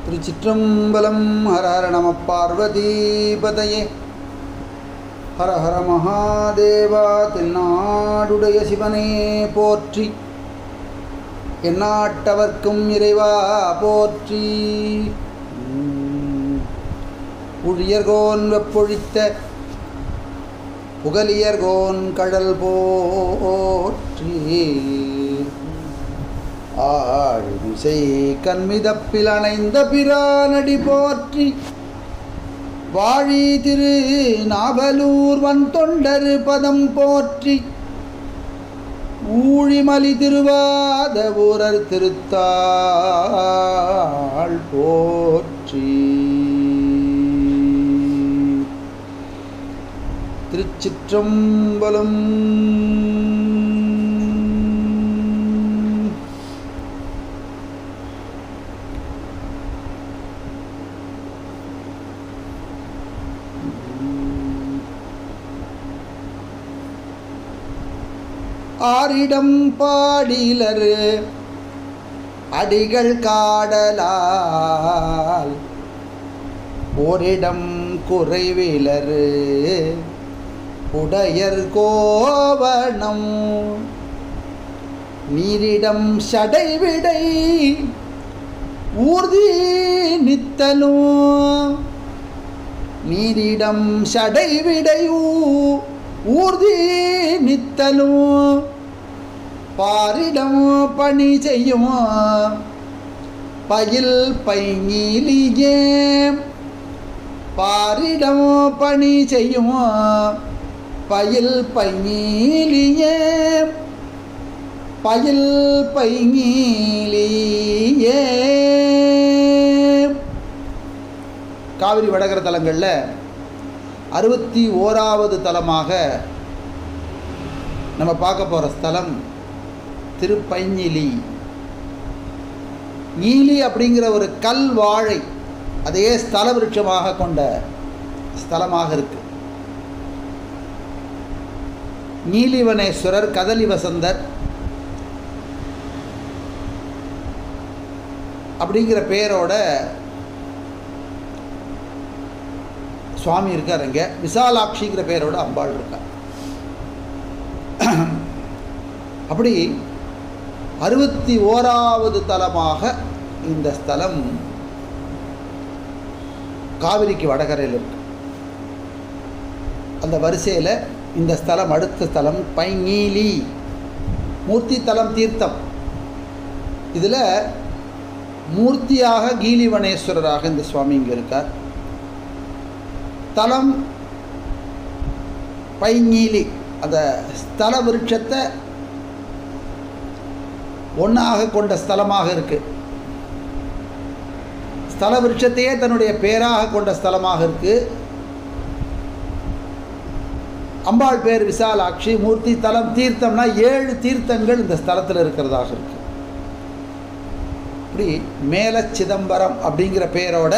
திருச்சிற்றம்பலம் ஹர ஹர நம பார்வதீபதையே ஹர ஹர மகாதேவா தென்னாடுடைய சிவனே போற்றி எந்நாட்டவர்க்கும் இறைவா போற்றி உம். புழியர்கோன் வெப்பொழித்த புகலியர்கோன் கடல் போற்றி ஆழிசை கண்மிதப்பில் அணைந்த பிரானடி போற்றி வாழி திரு நாவலூர் வன் தொண்டர் பதம் போற்றி ஊழிமலி திருவாத ஊரர் திருத்தாள் போற்றி திருச்சிற்றம்பலம் ஆரிடம் பாடிலர் அடிகள் காடலால் ஓரிடம் குறைவிலர் உடையர் கோவணம் நீரிடம் சடைவிடை ஊர்தி நித்தலும் நீரிடம் சடைவிடை ஊ- ஊர்தி நித்தலும் பாரிடம் பணி செய்யும் பயில் பைங்கிலியே பாரிடம் பணி செய்யும் பயில் பைங்கிலியே பயில் பைங்கிலியே காவிரி வடகர தலங்களில் அறுபத்தி ஓராவது தலமாக நம்ம பார்க்க போகிற ஸ்தலம் திருப்பைஞ்சிலி நீலி அப்படிங்கிற ஒரு கல் வாழை அதையே ஸ்தல விருட்சமாக கொண்ட ஸ்தலமாக இருக்கு நீலிவனேஸ்வரர் கதலி வசந்தர் அப்படிங்கிற பேரோட சுவாமி இருக்கார் இங்கே விசாலாட்சிங்கிற பேரோட அம்பாள் இருக்கார் அப்படி அறுபத்தி ஓராவது தலமாக இந்த ஸ்தலம் காவிரிக்கு வடகரையில் இருக்கு அந்த வரிசையில் இந்த ஸ்தலம் அடுத்த ஸ்தலம் பைங்கீலி மூர்த்தி தலம் தீர்த்தம் இதில் மூர்த்தியாக கீலிவனேஸ்வரராக இந்த சுவாமி இங்கே இருக்கார் தலம் பைங்கீலி அந்த ஸ்தல விருட்சத்தை ஒன்றாக கொண்ட ஸ்தலமாக இருக்கு ஸ்தல விருட்சத்தையே தன்னுடைய பேராக கொண்ட ஸ்தலமாக இருக்கு அம்பாள் பேர் விசாலாட்சி மூர்த்தி தலம் தீர்த்தம்னா ஏழு தீர்த்தங்கள் இந்த ஸ்தலத்தில் இருக்கிறதாக இருக்கு இப்படி மேல சிதம்பரம் அப்படிங்கிற பேரோட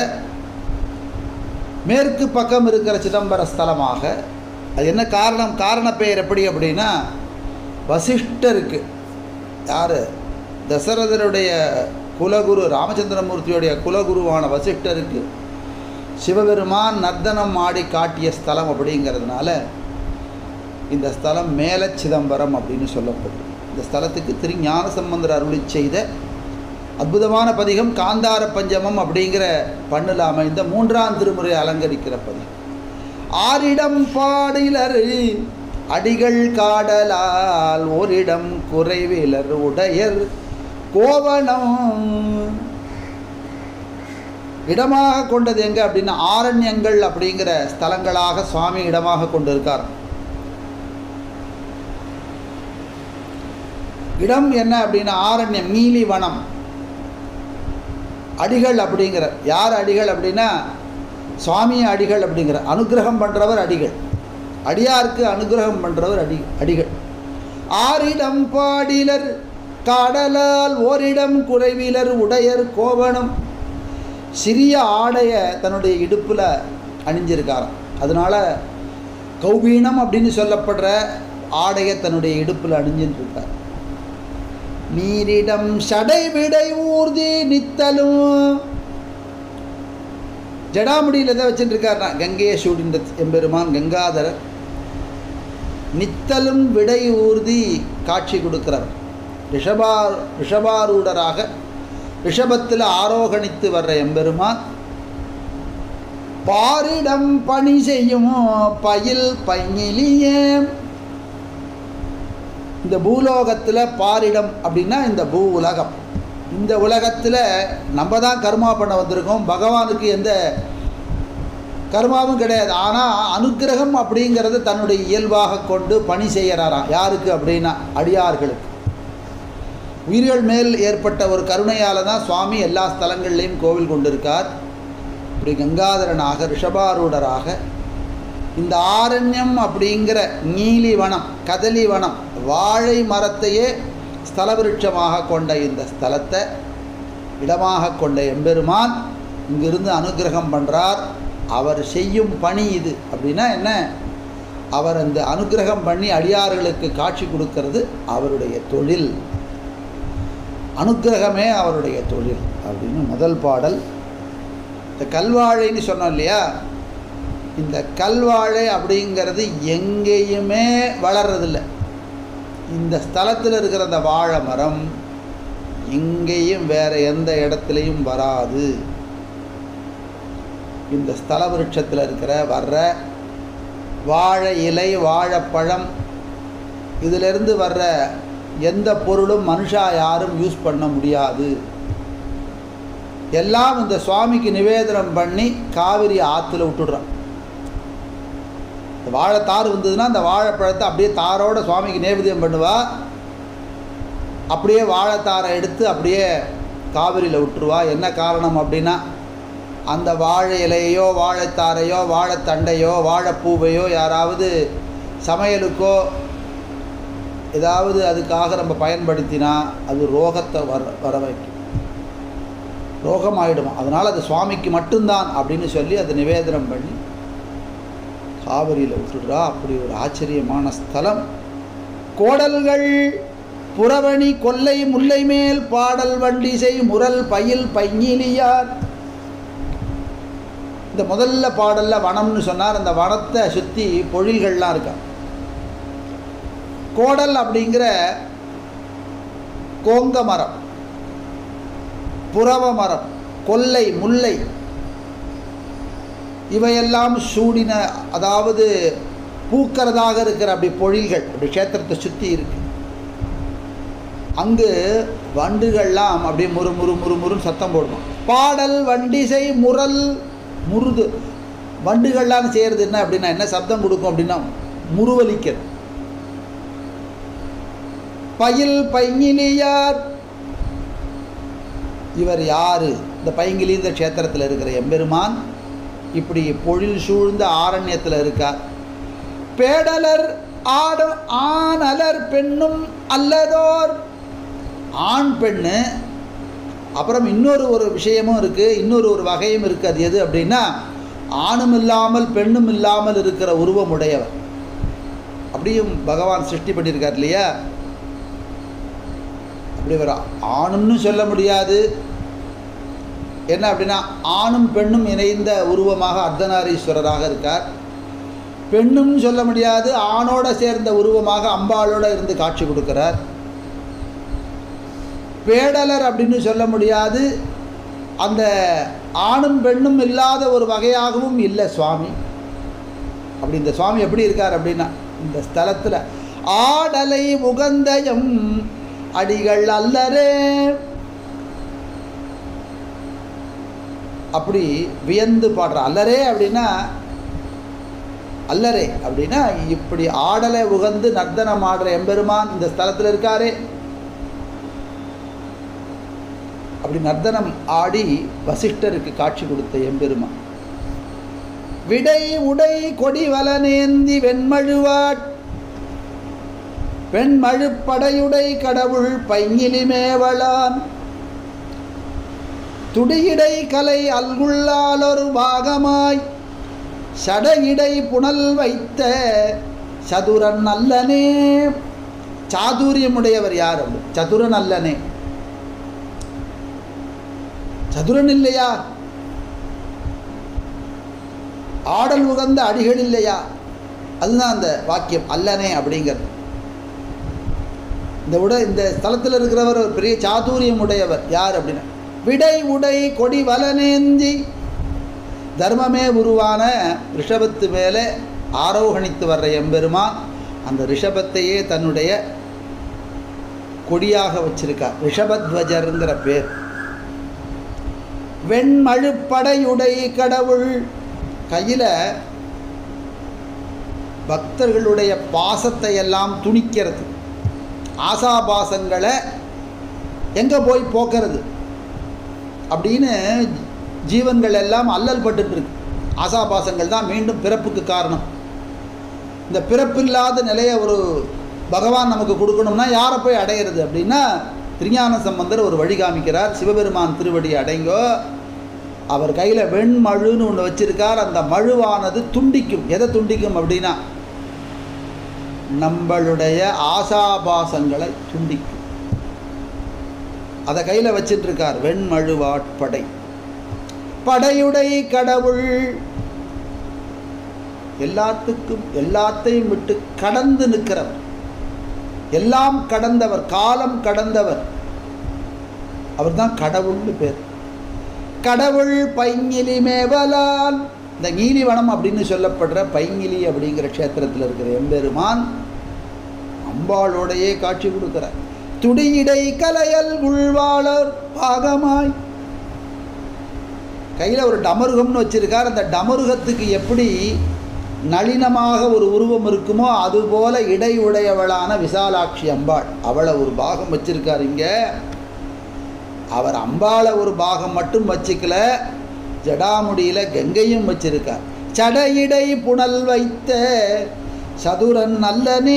மேற்கு பக்கம் இருக்கிற சிதம்பர ஸ்தலமாக அது என்ன காரணம் காரண பெயர் எப்படி அப்படின்னா வசிஷ்டருக்கு யார் தசரதனுடைய குலகுரு ராமச்சந்திரமூர்த்தியுடைய குலகுருவான வசிஷ்டருக்கு சிவபெருமான் நர்த்தனம் ஆடி காட்டிய ஸ்தலம் அப்படிங்கிறதுனால இந்த ஸ்தலம் மேல சிதம்பரம் அப்படின்னு சொல்லப்படுது இந்த ஸ்தலத்துக்கு திரு ஞான சம்பந்தர் அருளி செய்த அற்புதமான பதிகம் காந்தார பஞ்சமம் அப்படிங்கிற பண்ணில் அமைந்த மூன்றாம் திருமுறை அலங்கரிக்கிற பதிகம் ஆரிடம் பாடிலர் அடிகள் காடலால் ஓரிடம் குறைவிலர் உடையர் கோவணம் இடமாக கொண்டது எங்க அப்படின்னா ஆரண்யங்கள் அப்படிங்கிற ஸ்தலங்களாக சுவாமி இடமாக கொண்டிருக்கார் இடம் என்ன அப்படின்னா ஆரண்யம் நீலி வனம் அடிகள் அப்படிங்கிற யார் அடிகள் அப்படின்னா சுவாமி அடிகள் அப்படிங்கிற அனுகிரகம் பண்ணுறவர் அடிகள் அடியாருக்கு அனுகிரகம் பண்ணுறவர் அடி அடிகள் ஆரிடம் பாடிலர் காடலால் ஓரிடம் குறைவிலர் உடையர் கோவணம் சிறிய ஆடைய தன்னுடைய இடுப்பில் அணிஞ்சிருக்காராம் அதனால் கௌபீனம் அப்படின்னு சொல்லப்படுற ஆடையை தன்னுடைய இடுப்பில் அணிஞ்சுட்டு இருக்கார் நீரிடம் சடை விடை ஊர்தி நித்தலும் ஜடாமுடியில் எதை வச்சுட்டு இருக்காருனா கங்கையை சூடின்ற எம்பெருமான் கங்காதரர் நித்தலும் விடை ஊர்தி காட்சி கொடுக்கிறவர் ரிஷபா ரிஷபாரூடராக ரிஷபத்தில் ஆரோகணித்து வர்ற எம்பெருமான் பாரிடம் பணி செய்யும் பயில் பைங்கிலியே இந்த பூலோகத்தில் பாரிடம் அப்படின்னா இந்த பூ உலகம் இந்த உலகத்தில் நம்ம தான் கர்மா பண்ண வந்திருக்கோம் பகவானுக்கு எந்த கர்மாவும் கிடையாது ஆனால் அனுக்கிரகம் அப்படிங்கிறது தன்னுடைய இயல்பாக கொண்டு பணி செய்கிறாராம் யாருக்கு அப்படின்னா அடியார்களுக்கு உயிர்கள் மேல் ஏற்பட்ட ஒரு கருணையால் தான் சுவாமி எல்லா ஸ்தலங்கள்லேயும் கோவில் கொண்டிருக்கார் இப்படி கங்காதரனாக ரிஷபாரூடராக இந்த ஆரண்யம் அப்படிங்கிற நீலி வனம் கதலி வனம் வாழை மரத்தையே ஸ்தல விருட்சமாக கொண்ட இந்த ஸ்தலத்தை இடமாக கொண்ட எம்பெருமான் இங்கிருந்து அனுகிரகம் பண்ணுறார் அவர் செய்யும் பணி இது அப்படின்னா என்ன அவர் அந்த அனுகிரகம் பண்ணி அடியார்களுக்கு காட்சி கொடுக்கறது அவருடைய தொழில் அனுக்கிரகமே அவருடைய தொழில் அப்படின்னு முதல் பாடல் இந்த கல்வாழைன்னு சொன்னோம் இல்லையா இந்த கல்வாழை அப்படிங்கிறது எங்கேயுமே வளர்றதில்ல இந்த ஸ்தலத்தில் இருக்கிற அந்த வாழை மரம் எங்கேயும் வேறு எந்த இடத்துலையும் வராது இந்த ஸ்தல விருட்சத்தில் இருக்கிற வர்ற வாழை இலை வாழைப்பழம் இதிலிருந்து வர்ற எந்த பொருளும் மனுஷா யாரும் யூஸ் பண்ண முடியாது எல்லாம் இந்த சுவாமிக்கு நிவேதனம் பண்ணி காவிரி ஆற்றுல விட்டுடுறான் இந்த வாழைத்தார் வந்ததுன்னா அந்த வாழைப்பழத்தை அப்படியே தாரோட சுவாமிக்கு நேவேத்தியம் பண்ணுவா அப்படியே வாழைத்தாரை எடுத்து அப்படியே காவிரியில் விட்டுருவா என்ன காரணம் அப்படின்னா அந்த வாழை இலையோ வாழைத்தாரையோ வாழைத்தண்டையோ வாழைப்பூவையோ யாராவது சமையலுக்கோ ஏதாவது அதுக்காக நம்ம பயன்படுத்தினா அது ரோகத்தை வர வர வைக்கும் ரோகம் ஆகிடும் அதனால் அது சுவாமிக்கு மட்டும்தான் அப்படின்னு சொல்லி அதை நிவேதனம் பண்ணி காவிரியில் விட்டுடுறா அப்படி ஒரு ஆச்சரியமான ஸ்தலம் கோடல்கள் புறவணி கொல்லை முல்லை மேல் பாடல் வண்டிசை முரல் பயில் பைங்கிலியார் இந்த முதல்ல பாடல்ல வனம்னு சொன்னார் அந்த வனத்தை சுற்றி பொழில்கள்லாம் இருக்கா கோடல் அப்படிங்கிற கோங்க மரம் புறவ மரம் கொல்லை முல்லை இவையெல்லாம் சூடின அதாவது பூக்கிறதாக இருக்கிற அப்படி பொழில்கள் அப்படி க்ஷேத்திரத்தை சுற்றி இருக்கு அங்கு வண்டுகள்லாம் அப்படியே முறு முறு முறு முறுன்னு சத்தம் போடணும் பாடல் வண்டிசை முரல் முருது வண்டுகள்லாம் செய்கிறது என்ன அப்படின்னா என்ன சப்தம் கொடுக்கும் அப்படின்னா முருவலிக்கிறது பயில் பைங்கிலியார் இவர் யாரு இந்த பைங்கிலி இந்த க்ஷேத்திரத்தில் இருக்கிற எம்பெருமான் இப்படி பொழில் சூழ்ந்த ஆரண்யத்தில் இருக்கார் பேடலர் ஆட ஆணலர் பெண்ணும் அல்லதோர் ஆண் பெண்ணு அப்புறம் இன்னொரு ஒரு விஷயமும் இருக்குது இன்னொரு ஒரு வகையும் இருக்குது அது எது அப்படின்னா ஆணும் இல்லாமல் பெண்ணும் இல்லாமல் இருக்கிற உருவம் உடையவர் அப்படியும் பகவான் சிருஷ்டி பண்ணியிருக்கார் இல்லையா அப்படி வர ஆணும்னு சொல்ல முடியாது என்ன அப்படின்னா ஆணும் பெண்ணும் இணைந்த உருவமாக அர்த்தநாரீஸ்வரராக இருக்கார் பெண்ணும் சொல்ல முடியாது ஆணோட சேர்ந்த உருவமாக அம்பாளோட இருந்து காட்சி கொடுக்கிறார் பேடலர் அப்படின்னு சொல்ல முடியாது அந்த ஆணும் பெண்ணும் இல்லாத ஒரு வகையாகவும் இல்லை சுவாமி அப்படி இந்த சுவாமி எப்படி இருக்கார் அப்படின்னா இந்த ஸ்தலத்தில் ஆடலை உகந்தயம் அடிகள் அல்லரே அப்படி வியந்து பாடுற அல்லரே அப்படின்னா அல்லரே அப்படின்னா இப்படி ஆடலை உகந்து நர்த்தனம் ஆடுற எம்பெருமான் இந்த ஸ்தலத்தில் இருக்காரே அப்படி நர்த்தனம் ஆடி வசிஷ்டருக்கு காட்சி கொடுத்த எம்பெருமான் விடை உடை கொடி வலனேந்தி வெண்மழுவாட் பெண்மழுப்படையுடை கடவுள் பைங்கிலிமேவளான் துடியிடை கலை அல்குள்ளாலொரு பாகமாய் சடையிடை புனல் வைத்த சதுரன் அல்லனே சாதுரியமுடையவர் யார் அப்படி சதுரன் அல்லனே சதுரன் இல்லையா ஆடல் உகந்த அடிகள் இல்லையா அதுதான் அந்த வாக்கியம் அல்லனே அப்படிங்கிறது இந்த உட இந்த ஸ்தலத்தில் இருக்கிறவர் ஒரு பெரிய சாதுரியம் உடையவர் யார் அப்படின்னா விடை உடை கொடி வலனேந்தி தர்மமே உருவான ரிஷபத்து மேலே ஆரோகணித்து வர்ற எம்பெருமான் அந்த ரிஷபத்தையே தன்னுடைய கொடியாக வச்சிருக்கார் ரிஷபத்வஜருங்கிற பேர் வெண்மழுப்படையுடை கடவுள் கையில் பக்தர்களுடைய பாசத்தை எல்லாம் துணிக்கிறது ஆசாபாசங்களை எங்கே போய் போக்குறது அப்படின்னு ஜீவன்கள் எல்லாம் அல்லல் பட்டுட்டு இருக்கு ஆசாபாசங்கள் தான் மீண்டும் பிறப்புக்கு காரணம் இந்த பிறப்பில்லாத நிலையை ஒரு பகவான் நமக்கு கொடுக்கணும்னா யாரை போய் அடையிறது அப்படின்னா திருஞான சம்பந்தர் ஒரு வழி காமிக்கிறார் சிவபெருமான் திருவடி அடைங்கோ அவர் கையில் வெண்மழுன்னு ஒன்று வச்சிருக்கார் அந்த மழுவானது துண்டிக்கும் எதை துண்டிக்கும் அப்படின்னா நம்மளுடைய ஆசாபாசங்களை துண்டிக்கும் அதை கையில் வச்சிட்ருக்கார் வெண்மழுவாட்படை படையுடை கடவுள் எல்லாத்துக்கும் எல்லாத்தையும் விட்டு கடந்து நிற்கிறவர் எல்லாம் கடந்தவர் காலம் கடந்தவர் அவர் தான் கடவுள்னு பேர் கடவுள் பைங்கிலி மேவலால் இந்த நீலிவனம் அப்படின்னு சொல்லப்படுற பைங்கிலி அப்படிங்கிற க்ஷேத்திரத்தில் இருக்கிற எம்பெருமான் அம்பாளோடையே காட்சி கொடுக்கிறார் துடியிடை கலையல் உள்வாளர் பாகமாய் கையில் ஒரு டமருகம்னு வச்சிருக்கார் அந்த டமருகத்துக்கு எப்படி நளினமாக ஒரு உருவம் இருக்குமோ அதுபோல இடை உடையவளான விசாலாட்சி அம்பாள் அவளை ஒரு பாகம் வச்சிருக்கார் இங்கே அவர் அம்பாளை ஒரு பாகம் மட்டும் வச்சுக்கல ஜடாமுடியில் கங்கையும் வச்சிருக்கார் சடையிடை புனல் வைத்த சதுரன் நல்லனே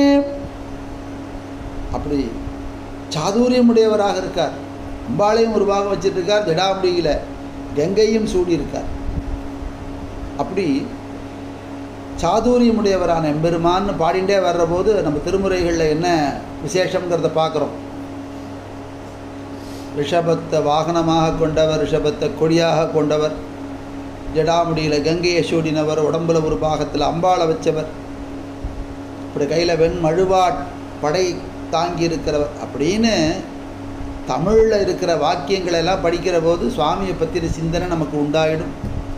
அப்படி சாதுரியமுடையவராக இருக்கார் அம்பாளையும் ஒரு பாகம் வச்சிருக்கார் ஜடாமுடியில் கங்கையும் சூடியிருக்கார் அப்படி சாதுரியமுடையவரான எம்பெருமான்னு பாடிண்டே வர்றபோது நம்ம திருமுறைகளில் என்ன விசேஷங்கிறத பார்க்குறோம் ரிஷபத்தை வாகனமாக கொண்டவர் ரிஷபத்தை கொடியாக கொண்டவர் ஜடாமுடியில் கங்கையை சூடினவர் உடம்புல ஒரு பாகத்தில் அம்பாளை வச்சவர் இப்படி கையில் வெண் மழுவாட் படை தாங்கி இருக்கிறவர் அப்படின்னு தமிழில் இருக்கிற வாக்கியங்களை எல்லாம் படிக்கிற போது சுவாமியை பற்றின சிந்தனை நமக்கு உண்டாயிடும்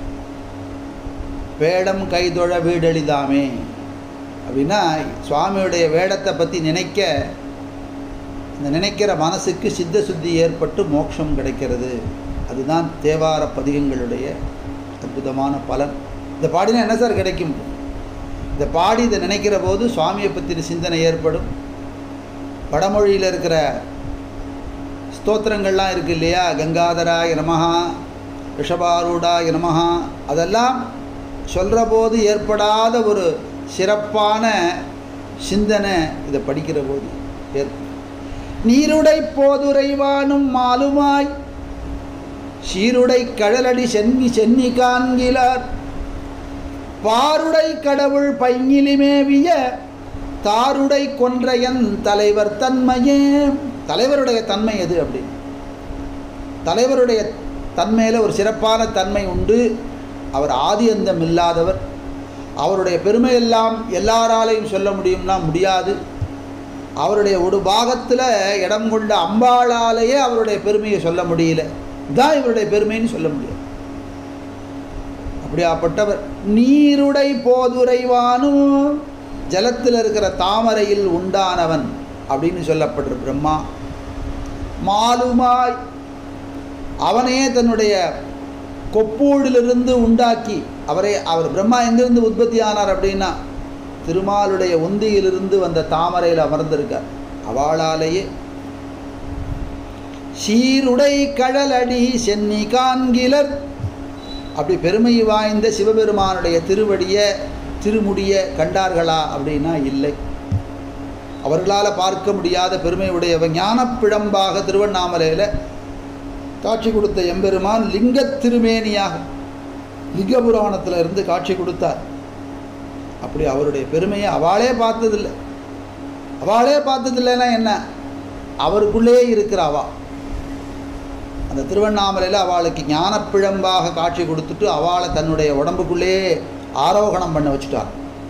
வேடம் கைதொழ வீடெளிதாமே அப்படின்னா சுவாமியுடைய வேடத்தை பற்றி நினைக்க இந்த நினைக்கிற மனசுக்கு சித்த சுத்தி ஏற்பட்டு மோட்சம் கிடைக்கிறது அதுதான் தேவார பதிகங்களுடைய அற்புதமான பலன் இந்த பாடினா என்ன சார் கிடைக்கும் இந்த பாடி இதை நினைக்கிற போது சுவாமியை பற்றின சிந்தனை ஏற்படும் வடமொழியில் இருக்கிற ஸ்தோத்திரங்கள்லாம் இருக்குது இல்லையா கங்காதராய நமஹா ரிஷபாரூடாய நமஹா அதெல்லாம் சொல்கிற போது ஏற்படாத ஒரு சிறப்பான சிந்தனை இதை படிக்கிற போது ஏற்படும் நீருடை போதுரைவானும் மாலுமாய் சீருடை கடலடி சென்னி சென்னி காண்கிறார் பாருடை கடவுள் பைங்கிலிமேவிய தாருடை கொன்றையன் தலைவர் தன்மையே தலைவருடைய தன்மை எது அப்படி தலைவருடைய தன்மையில் ஒரு சிறப்பான தன்மை உண்டு அவர் ஆதி அந்தம் இல்லாதவர் அவருடைய பெருமையெல்லாம் எல்லாராலையும் சொல்ல முடியும்னா முடியாது அவருடைய ஒரு பாகத்தில் இடம் கொண்ட அம்பாளாலேயே அவருடைய பெருமையை சொல்ல முடியல தான் இவருடைய பெருமைன்னு சொல்ல முடியாது அப்படியாப்பட்டவர் நீருடை போதுரைவானும் ஜலத்தில் இருக்கிற தாமரையில் உண்டானவன் அப்படின்னு சொல்லப்படுற பிரம்மா மாலுமாய் அவனையே தன்னுடைய கொப்பூடிலிருந்து உண்டாக்கி அவரை அவர் பிரம்மா எங்கிருந்து உற்பத்தி ஆனார் அப்படின்னா திருமாலுடைய உந்தியிலிருந்து வந்த தாமரையில் அமர்ந்திருக்கார் அவளாலேயே சீருடை கழலடி சென்னி காண்கிலர் அப்படி பெருமை வாய்ந்த சிவபெருமானுடைய திருவடியை திருமுடியை கண்டார்களா அப்படின்னா இல்லை அவர்களால் பார்க்க முடியாத பெருமை உடையவன் ஞானப்பிழம்பாக திருவண்ணாமலையில் காட்சி கொடுத்த எம்பெருமான் லிங்க திருமேனியாக லிங்க புராணத்தில் இருந்து காட்சி கொடுத்தார் அப்படி அவருடைய பெருமையை அவளே பார்த்ததில்லை அவளே பார்த்ததில்லைன்னா என்ன அவருக்குள்ளே இருக்கிற அவா அந்த திருவண்ணாமலையில் அவளுக்கு ஞானப்பிழம்பாக காட்சி கொடுத்துட்டு அவளை தன்னுடைய உடம்புக்குள்ளேயே ஆரோகணம் பண்ண வச்சுட்டார்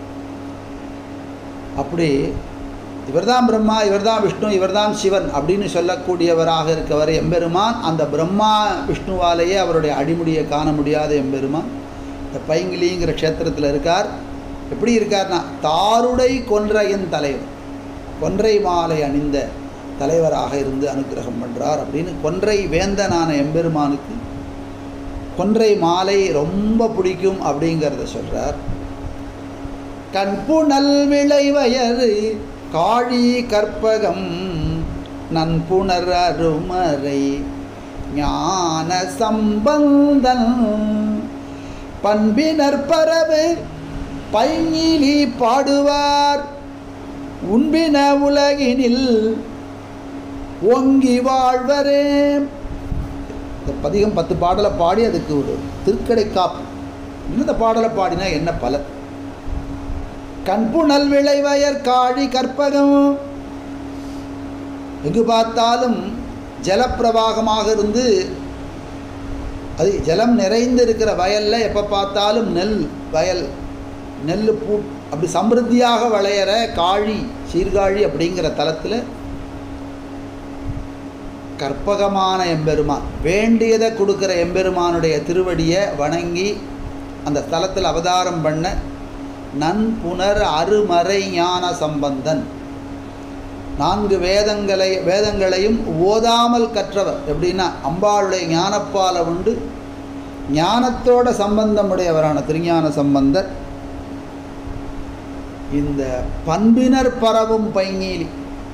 அப்படி இவர்தான் பிரம்மா இவர்தான் விஷ்ணு இவர்தான் சிவன் அப்படின்னு சொல்லக்கூடியவராக இருக்கவர் எம்பெருமான் அந்த பிரம்மா விஷ்ணுவாலேயே அவருடைய அடிமுடியை காண முடியாத எம்பெருமான் இந்த பைங்கிலிங்கிற க்ஷேத்திரத்தில் இருக்கார் எப்படி இருக்கார்னா தாருடை கொன்றையின் தலைவர் கொன்றை மாலை அணிந்த தலைவராக இருந்து அனுக்கிரகம் பண்ணுறார் அப்படின்னு கொன்றை வேந்தனான எம்பெருமானுக்கு கொன்றை மாலை ரொம்ப பிடிக்கும் அப்படிங்கிறத சொல்கிறார் கண்புணல் விளைவயறு காழி கற்பகம் நன்புணர் அருமறை ஞான சம்பந்தன் பண்பினர் பரவு பைங்கிலி பாடுவார் உண்பின உலகினில் ஓங்கி வாழ்வரே இந்த பதிகம் பத்து பாடலை பாடி அதுக்கு ஒரு திருக்கடை காப்பு இந்த பாடலை பாடினா என்ன பலன் கண்புணல் விளைவயர் காழி கற்பகம் எங்கு பார்த்தாலும் ஜலப்பிரவாகமாக இருந்து அது ஜலம் நிறைந்து இருக்கிற வயலில் எப்போ பார்த்தாலும் நெல் வயல் நெல் பூ அப்படி சமிருத்தியாக விளையிற காழி சீர்காழி அப்படிங்கிற தலத்தில் கற்பகமான எம்பெருமான் வேண்டியதை கொடுக்குற எம்பெருமானுடைய திருவடியை வணங்கி அந்த ஸ்தலத்தில் அவதாரம் பண்ண நன்புணர் அருமறை ஞான சம்பந்தன் நான்கு வேதங்களை வேதங்களையும் ஓதாமல் கற்றவர் எப்படின்னா அம்பாளுடைய ஞானப்பாலை உண்டு ஞானத்தோட சம்பந்தமுடையவரான திருஞான சம்பந்தர் இந்த பண்பினர் பரவும் பைங்கீலி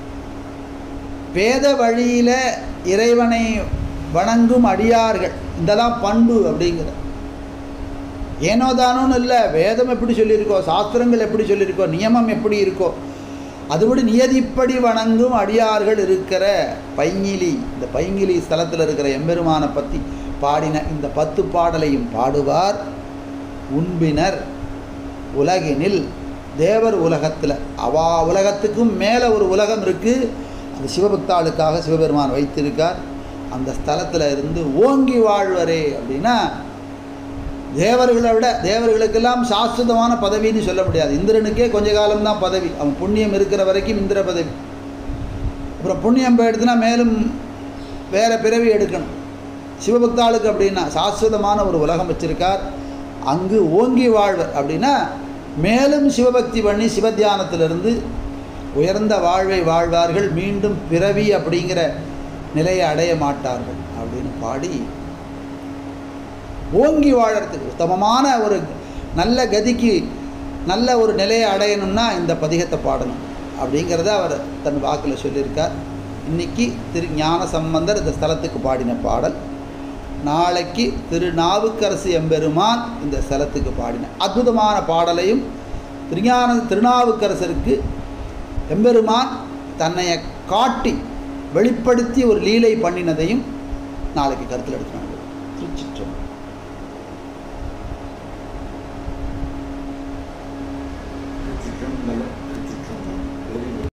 வேத வழியில் இறைவனை வணங்கும் அடியார்கள் இதெல்லாம் பண்பு அப்படிங்கிற ஏனோ தானோன்னு இல்லை வேதம் எப்படி சொல்லியிருக்கோ சாஸ்திரங்கள் எப்படி சொல்லியிருக்கோ நியமம் எப்படி இருக்கோ அதுபடி நியதிப்படி வணங்கும் அடியார்கள் இருக்கிற பைங்கிலி இந்த பைங்கிலி ஸ்தலத்தில் இருக்கிற எம்பெருமானை பற்றி பாடின இந்த பத்து பாடலையும் பாடுவார் உண்பினர் உலகினில் தேவர் உலகத்தில் அவா உலகத்துக்கும் மேலே ஒரு உலகம் இருக்குது அந்த சிவபக்தாளுக்காக சிவபெருமான் வைத்திருக்கார் அந்த ஸ்தலத்தில் இருந்து ஓங்கி வாழ்வரே அப்படின்னா தேவர்களை விட தேவர்களுக்கெல்லாம் சாஸ்வதமான பதவின்னு சொல்ல முடியாது இந்திரனுக்கே கொஞ்ச காலம்தான் பதவி அவன் புண்ணியம் இருக்கிற வரைக்கும் இந்திர பதவி அப்புறம் புண்ணியம் போயிடுதுன்னா மேலும் வேறு பிறவி எடுக்கணும் சிவபக்தாளுக்கு அப்படின்னா சாஸ்வதமான ஒரு உலகம் வச்சிருக்கார் அங்கு ஓங்கி வாழ்வர் அப்படின்னா மேலும் சிவபக்தி பண்ணி சிவத்தியானத்திலிருந்து உயர்ந்த வாழ்வை வாழ்வார்கள் மீண்டும் பிறவி அப்படிங்கிற நிலையை அடைய மாட்டார்கள் அப்படின்னு பாடி ஓங்கி வாழறதுக்கு உத்தமமான ஒரு நல்ல கதிக்கு நல்ல ஒரு நிலையை அடையணும்னா இந்த பதிகத்தை பாடணும் அப்படிங்கிறத அவர் தன் வாக்கில் சொல்லியிருக்கார் இன்னைக்கு திரு ஞான சம்பந்தர் இந்த ஸ்தலத்துக்கு பாடின பாடல் நாளைக்கு திரு நாவுக்கரசு எம்பெருமான் இந்த ஸ்தலத்துக்கு பாடின அற்புதமான பாடலையும் திருஞான திருநாவுக்கரசருக்கு எம்பெருமான் தன்னைய காட்டி வெளிப்படுத்தி ஒரு லீலை பண்ணினதையும் நாளைக்கு கருத்தில் எடுத்துனாங்க திருச்சிற்றம்பலம் திருச்சிற்றம்பலம்